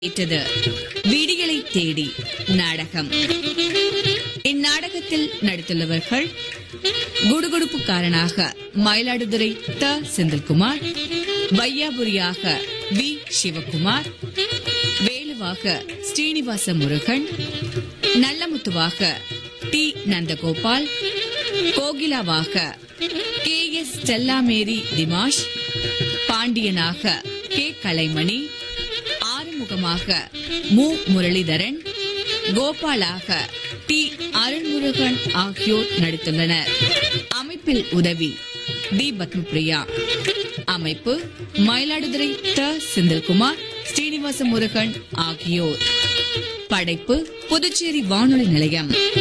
ஏற்றது விடியலை தேடி நாடகம் இந்நாடகத்தில் நடித்துள்ளவர்கள் குடுகுடுப்புக்காரனாக மயிலாடுதுறை த செந்தில்குமார் வையாபுரியாக வி சிவகுமார் வேலுவாக ஸ்ரீனிவாச முருகன் நல்லமுத்துவாக டி நந்தகோபால் கோகிலாவாக கே எஸ் செல்லாமேரி திமாஷ் பாண்டியனாக கே கலைமணி ஆறுமுகமாக மு முரளிதரன் கோபாலாக டி அருண்முருகன் ஆகியோர் நடித்துள்ளனர் அமைப்பில் உதவி டி பத்மபிரியா அமைப்பு மயிலாடுதுறை த செந்தில்குமார் ஸ்ரீனிவாச முருகன் ஆகியோர் படைப்பு புதுச்சேரி வானொலி நிலையம்